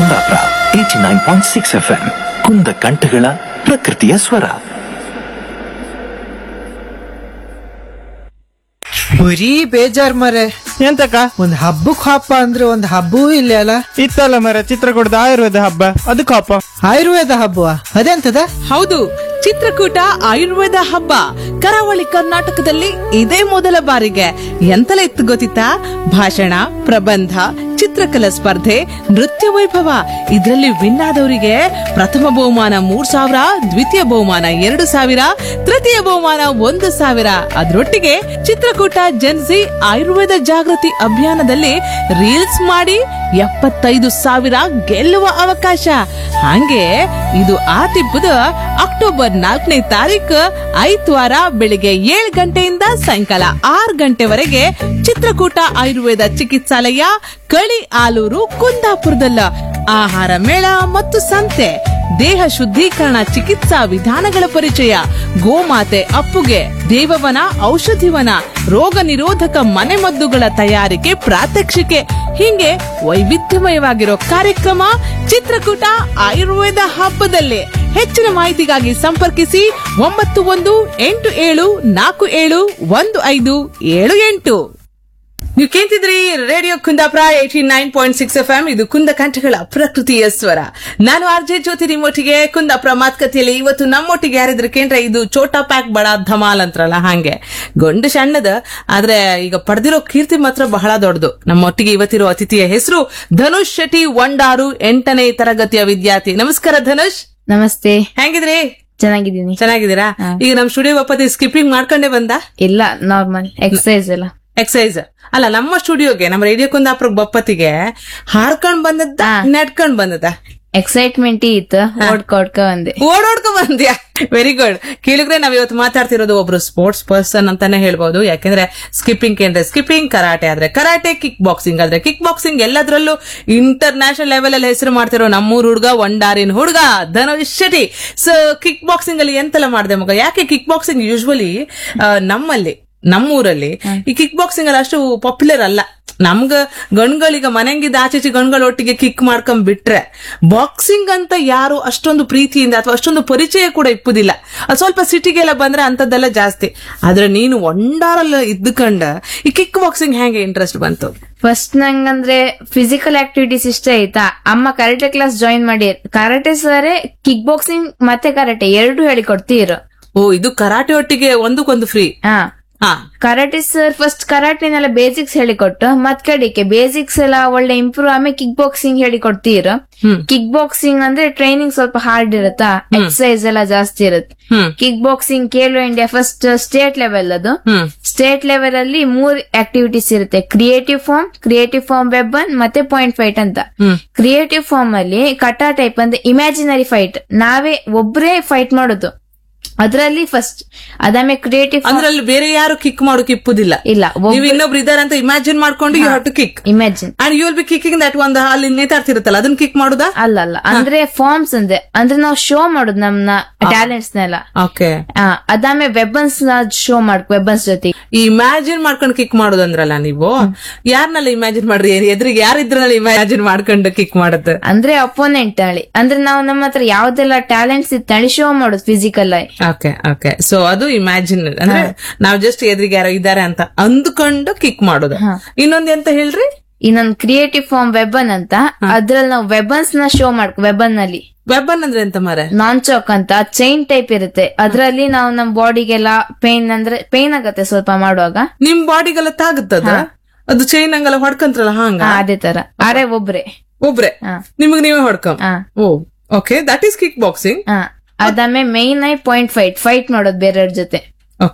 Kundapura eighty nine point six F M ಕುಂದ ಕಂಠಗಳ ಪ್ರಕೃತಿಯ ಸ್ವರ ಬರೀ ಬೇಜಾರ್ ಮರೆ ಎಂತಕ್ಕ ಒಂದ್ ಹಬ್ಬಕ್ ಹಬ್ಬ ಅಂದ್ರೆ ಒಂದ್ ಹಬ್ಬವೂ ಇಲ್ಲ ಅಲ್ಲ ಇತ್ತಲ್ಲ ಮರ ಚಿತ್ರಕೂಟದ ಆಯುರ್ವೇದ ಹಬ್ಬ ಅದಕ್ಕೆ ಹಬ್ಬ ಆಯುರ್ವೇದ ಹಬ್ಬವ ಅದೆಂತದ ಹೌದು ಚಿತ್ರಕೂಟ ಆಯುರ್ವೇದ ಹಬ್ಬ ಕರಾವಳಿ ಕರ್ನಾಟಕದಲ್ಲಿ ಇದೇ ಮೊದಲ ಬಾರಿಗೆ ಎಂತಲೇ ಇತ್ತು ಗೊತ್ತಿತ್ತಾ ಭಾಷಣ ಪ್ರಬಂಧ ಚಿತ್ರಕಲಾ ಸ್ಪರ್ಧೆ ನೃತ್ಯ ವೈಭವ ಇದರಲ್ಲಿ ವಿನ್ ಆದವರಿಗೆ ಪ್ರಥಮ ಬಹುಮಾನ ಮೂರ್ ಸಾವಿರ ದ್ವಿತೀಯ ಬಹುಮಾನ ಎರಡು ಸಾವಿರ ತೃತೀಯ ಬಹುಮಾನ ಒಂದು ಸಾವಿರ ಅದರೊಟ್ಟಿಗೆ ಚಿತ್ರಕೂಟ ಜನ್ಸಿ ಆಯುರ್ವೇದ ಜಾಗೃತಿ ಅಭಿಯಾನದಲ್ಲಿ ರೀಲ್ಸ್ ಮಾಡಿ ಎಪ್ಪತ್ತೈದು ಸಾವಿರ ಗೆಲ್ಲುವ ಅವಕಾಶ ಹಂಗೆ ಇದು ಆ ತಿಪ್ಪದ ಅಕ್ಟೋಬರ್ ನಾಲ್ಕನೇ ತಾರೀಕು ಐದ್ವಾರ ಬೆಳಿಗ್ಗೆ ಏಳು ಗಂಟೆಯಿಂದ ಸಾಯಂಕಾಲ ಆರು ಗಂಟೆವರೆಗೆ ಚಿತ್ರಕೂಟ ಆಯುರ್ವೇದ ಚಿಕಿತ್ಸಾಲಯ ಕಳಿ ಆಲೂರು ಕುಂದಾಪುರದಲ್ಲ ಆಹಾರ ಮೇಳ ಮತ್ತು ಸಂತೆ ದೇಹ ಶುದ್ಧೀಕರಣ ಚಿಕಿತ್ಸಾ ವಿಧಾನಗಳ ಪರಿಚಯ ಗೋಮಾತೆ ಅಪ್ಪುಗೆ ದೇವವನ ಔಷಧಿವನ ರೋಗ ನಿರೋಧಕ ಮನೆಮದ್ದುಗಳ ತಯಾರಿಕೆ ಪ್ರಾತ್ಯಕ್ಷಿಕೆ ಹೀಗೆ ವೈವಿಧ್ಯಮಯವಾಗಿರೋ ಕಾರ್ಯಕ್ರಮ ಚಿತ್ರಕೂಟ ಆಯುರ್ವೇದ ಹಬ್ಬದಲ್ಲಿ ಹೆಚ್ಚಿನ ಮಾಹಿತಿಗಾಗಿ ಸಂಪರ್ಕಿಸಿ ಒಂಬತ್ತು ಒಂದು ಎಂಟು ಏಳು ನಾಲ್ಕು ಏಳು ಒಂದು ಐದು ಏಳು ಎಂಟು ನೀವು ಕೇಳ್ತಿದ್ರಿ radio Kundapura eighty nine point six F M ಇದು ಕುಂದ ಕಂಠಗಳ ಪ್ರಕೃತಿಯ ಸ್ವರ ನಾನು ಆರ್ ಜೆ ಜ್ಯೋತಿ ನಿಮ್ಮೊಟ್ಟಿಗೆ ಕುಂದಾಪುರ ಮಾತುಕತೆಯಲ್ಲಿ ಇವತ್ತು ನಮ್ಮೊಟ್ಟಿಗೆ ಯಾರಿದ್ರೆ ಕೇಂದ್ರ ಇದು ಚೋಟಾ ಪ್ಯಾಕ್ ಬಡ ಧಮಾಲ್ ಅಂತಾರಲ್ಲ ಹಾಗೆ ಗಂಡು ಸಣ್ಣದ ಆದ್ರೆ ಈಗ ಪಡೆದಿರೋ ಕೀರ್ತಿ ಮಾತ್ರ ಬಹಳ ದೊಡ್ಡದು ನಮ್ಮೊಟ್ಟಿಗೆ ಇವತ್ತಿರೋ ಅತಿಥಿಯ ಹೆಸರು ಧನುಷ್ ಶೆಟ್ಟಿ ಒಂಡಾರು ಎಂಟನೇ ತರಗತಿಯ ವಿದ್ಯಾರ್ಥಿ ನಮಸ್ಕಾರ ಧನುಷ್ ನಮಸ್ತೆ ಹೆಂಗಿದ್ರಿ ಚೆನ್ನಾಗಿದ್ದೀನಿ ಚೆನ್ನಾಗಿದ್ದೀರಾ ಈಗ ನಮ್ ಸ್ಟುಡಿಯೋ ಒಪ್ಪತಿ ಸ್ಕಿಪ್ಪಿಂಗ್ ಮಾಡ್ಕೊಂಡೇ ಬಂದ ಇಲ್ಲ ನಾರ್ಮಲ್ ಎಕ್ಸರ್ಸೈಸ್ ಎಲ್ಲ ಎಕ್ಸೈಸ್ ಅಲ್ಲ ನಮ್ಮ ಸ್ಟುಡಿಯೋಗೆ ನಮ್ಮ ರೇಡಿಯೋ ಕುಂದಾಪುರ ಬಪ್ಪತ್ತಿಗೆ ಹಾಡ್ಕೊಂಡ್ ಬಂದದ್ದ ನಡ್ಕೊಂಡ್ ಬಂದದ ಎಕ್ಸೈಟ್ಮೆಂಟ್ ಇತ್ತು ಓಡ್ಕ ಓಡ್ಕ ಬಂದೆ ಓಡೋಡ್ಕೊ ಬಂದ್ಯಾ ವೆರಿ ಗುಡ್ ಕೇಳಿದ್ರೆ ನಾವ್ ಇವತ್ತು ಮಾತಾಡ್ತಿರೋದು ಒಬ್ರು ಸ್ಪೋರ್ಟ್ಸ್ ಪರ್ಸನ್ ಅಂತಾನೆ ಹೇಳ್ಬೋದು ಯಾಕೆಂದ್ರೆ ಸ್ಕಿಪ್ಪಿಂಗ್ ಅಂದ್ರೆ ಸ್ಕಿಪ್ಪಿಂಗ್ ಕರಾಟೆ ಆದ್ರೆ ಕರಾಟೆ ಕಿಕ್ ಬಾಕ್ಸಿಂಗ್ ಆದ್ರೆ ಕಿಕ್ ಬಾಕ್ಸಿಂಗ್ ಎಲ್ಲದ್ರಲ್ಲೂ ಇಂಟರ್ನ್ಯಾಷನಲ್ ಲೆವೆಲ್ ಅಲ್ಲಿ ಹೆಸರು ಮಾಡ್ತಿರೋ ನಮ್ಮೂರ್ ಹುಡುಗ ಒಂಡಾರಿನ ಹುಡುಗ Dhanush Shetty so kick boxing ಅಲ್ಲಿ ಎಂತೆಲ್ಲ ಮಾಡಿದೆ ಮಗ ಯಾಕೆ ಕಿಕ್ ಬಾಕ್ಸಿಂಗ್ ಯೂಶ್ವಲಿ ನಮ್ಮಲ್ಲಿ ನಮ್ಮೂರಲ್ಲಿ ಈ ಕಿಕ್ ಬಾಕ್ಸಿಂಗ್ ಅಲ್ಲಿ ಅಷ್ಟು ಪಾಪ್ಯುಲರ್ ಅಲ್ಲ ನಮ್ಗ ಗಣ್ಗಳೀಗ ಮನೆಂಗಿದ್ದ ಆಚೆಚೆ ಗಣ್ಗಳ ಒಟ್ಟಿಗೆ ಕಿಕ್ ಮಾಡ್ಕೊಂಡ್ ಬಿಟ್ರೆ ಬಾಕ್ಸಿಂಗ್ ಅಂತ ಯಾರು ಅಷ್ಟೊಂದು ಪ್ರೀತಿಯಿಂದ ಅಥವಾ ಅಷ್ಟೊಂದು ಪರಿಚಯ ಕೂಡ ಇಪ್ಪುದಿಲ್ಲ ಅದು ಸ್ವಲ್ಪ ಸಿಟಿಗೆಲ್ಲ ಬಂದ್ರೆ ಅಂತದ್ದೆಲ್ಲ ಜಾಸ್ತಿ ಆದ್ರೆ ನೀನು ಒಂಡಾರಲ್ಲ ಇದ್ದುಕೊಂಡ ಈ ಕಿಕ್ ಬಾಕ್ಸಿಂಗ್ ಹೆಂಗೆ ಇಂಟ್ರೆಸ್ಟ್ ಬಂತು ಫಸ್ಟ್ ನಂಗಂದ್ರೆ ಫಿಸಿಕಲ್ ಆಕ್ಟಿವಿಟೀಸ್ ಇಷ್ಟ ಆಯ್ತಾ ಅಮ್ಮ ಕರಾಟೆ ಕ್ಲಾಸ್ ಜಾಯಿನ್ ಮಾಡಿ ಕರಾಟೆ ಸರೇ ಕಿಕ್ ಬಾಕ್ಸಿಂಗ್ ಮತ್ತೆ ಕರಾಟೆ ಎರಡು ಹೇಳಿಕೊಡ್ತೀರು ಓ ಇದು ಕರಾಟೆ ಒಟ್ಟಿಗೆ ಒಂದಕ್ಕೊಂದು ಫ್ರೀ ಹಾ ಹಾ ಕರಾಟೆ ಸರ್ ಫಸ್ಟ್ ಕರಾಟೆನೆಲ್ಲ ಬೇಸಿಕ್ಸ್ ಹೇಳಿಕೊಟ್ಟು ಮತ್ ಕಡೆಗೆ ಬೇಸಿಕ್ಸ್ ಎಲ್ಲ ಒಳ್ಳೆ ಇಂಪ್ರೂವ್ ಆಮೇಲೆ ಕಿಕ್ ಬಾಕ್ಸಿಂಗ್ ಹೇಳಿಕೊಡ್ತೀರು ಕಿಕ್ ಬಾಕ್ಸಿಂಗ್ ಅಂದ್ರೆ ಟ್ರೈನಿಂಗ್ ಸ್ವಲ್ಪ ಹಾರ್ಡ್ ಇರುತ್ತಾ ಎಕ್ಸರ್ಸೈಸ್ ಎಲ್ಲ ಜಾಸ್ತಿ ಇರುತ್ತೆ hmm kick boxing Khelo India first state level ಅದು ಹ್ಮ್ ಸ್ಟೇಟ್ ಲೆವೆಲ್ ಅಲ್ಲಿ ಮೂರ್ ಆಕ್ಟಿವಿಟೀಸ್ ಇರುತ್ತೆ creative form creative form weapon ಮತ್ತೆ ಪಾಯಿಂಟ್ ಫೈಟ್ ಅಂತ ಹ್ಮ್ ಕ್ರಿಯೇಟಿವ್ ಫಾರ್ಮ್ ಅಲ್ಲಿ ಕಟಾ ಟೈಪ್ ಅಂದ್ರೆ ಇಮ್ಯಾಜಿನರಿ ಫೈಟ್ ನಾವೇ ಒಬ್ರೇ ಫೈಟ್ ಮಾಡೋದು ಅದರಲ್ಲಿ ಫಸ್ಟ್ ಅದಾದ್ಮೇಲೆ ಕ್ರಿಯೇಟಿವ್ ಅಂದ್ರೆ ಅಲ್ಲಿ ಬೇರೆ ಯಾರು ಕಿಕ್ ಮಾಡೋಕೆ ಇಪ್ಪುದಿಲ್ಲ ಇಲ್ಲ ನೀವು ಇನ್ನೊಬ್ರು ಇದಾರೆ ಅಂತ ಇಮ್ಯಾಜಿನ್ ಮಾಡ್ಕೊಂಡು you have to kick imagine and you will be kicking that ಒಂದು ಅಲ್ಲಿ ನೇತಾಡ್ತಿರುತ್ತಲ್ಲ ಅದನ್ನ ಕಿಕ್ ಮಾಡುದಾ ಅಲ್ಲ ಅಲ್ಲ ಅಂದ್ರೆ ಫಾರ್ಮ್ಸ್ ಅಂದ್ರೆ ಅಂದ್ರೆ ನಾವು ಶೋ ಮಾಡೋದು ನಮ್ನ ಟ್ಯಾಲೆಂಟ್ಸ್ ನೆಲ್ಲ ಓಕೆ ಅದಾದ್ಮೇಲೆ ವೆಬನ್ಸ್ ಶೋ ಮಾಡ್ಕೊ ವೆಬನ್ಸ್ ಜೊತೆ ಈ ಇಮ್ಯಾಜಿನ್ ಮಾಡ್ಕೊಂಡು ಕಿಕ್ ಮಾಡೋದಂದ್ರಲ್ಲ ನೀವು ಯಾರನ್ನೆಲ್ಲ ಇಮ್ಯಾಜಿನ್ ಮಾಡ್ರಿ ಎದುರಿಗೆ ಯಾರಿದ್ರಲ್ಲ ಇಮ್ಯಾಜಿನ್ ಮಾಡ್ಕೊಂಡು ಕಿಕ್ ಮಾಡುತ್ತೆ ಅಂದ್ರೆ ಅಪೋನೆಂಟ್ ಹೇಳಿ ಅಂದ್ರೆ ನಾವು ನಮ್ಮ ಹತ್ರ ಯಾವ್ದೆಲ್ಲ ಟ್ಯಾಲೆಂಟ್ಸ್ ಇತ್ತು ಹೇಳಿ ಶೋ ಮಾಡೋದು ಫಿಸಿಕಲ್ ಆಗಿ ಓಕೆ ಓಕೆ ಸೊ ಅದು ಇಮ್ಯಾಜಿನ್ ಅಂದ್ರೆ ನಾವು ಜಸ್ಟ್ ಎದುರಿಗೆ ಯಾರೋ ಇದ್ದಾರೆ ಅಂತ ಅಂದ್ಕೊಂಡು ಕಿಕ್ ಮಾಡೋದು ಇನ್ನೊಂದ್ ಎಂತ ಹೇಳ್ರಿ ಇನ್ನೊಂದು ಕ್ರಿಯೇಟಿವ್ ಫಾರ್ಮ್ ವೆಬನ್ ಅಂತ ಅದ್ರಲ್ಲಿ ನಾವು ವೆಬನ್ಸ್ ನ ಶೋ ಮಾಡ್ಕೊ ವೆಬನ್ ನಲ್ಲಿ ವೆಬನ್ ಅಂದ್ರೆ ಎಂತ ಮಾರೆ ನಾನ್ ಚಾಕ್ ಅಂತ ಚೈನ್ ಟೈಪ್ ಇರುತ್ತೆ ಅದ್ರಲ್ಲಿ ನಾವು ನಮ್ ಬಾಡಿಗೆಲ್ಲ ಪೇನ್ ಅಂದ್ರೆ ಪೇನ್ ಆಗತ್ತೆ ಸ್ವಲ್ಪ ಮಾಡುವಾಗ ನಿಮ್ ಬಾಡಿಗೆಲ್ಲ ತಾಗುತ್ತದ ಅದು ಚೈನ್ ಹಂಗೆಲ್ಲ ಹೊಡ್ಕಂತ್ರಲ್ಲ ಹಂಗ ಹಾ, ಅದೇ ತರ ಅರೆ ಒಬ್ರೆ ಒಬ್ರೆ ಹಾ. ನಿಮಗ್ ನೀವೇ ಹೊಡ್ಕಂ ಹಾ oh okay that is kick boxing ಹಾ ಅದಾದ್ಮೇಲೆ ಮೈನ್ ಆಗಿ ಪಾಯಿಂಟ್ ಫೈಟ್ ಫೈಟ್ ಮಾಡೋದು ಬೇರೆಯವ್ರ ಜೊತೆ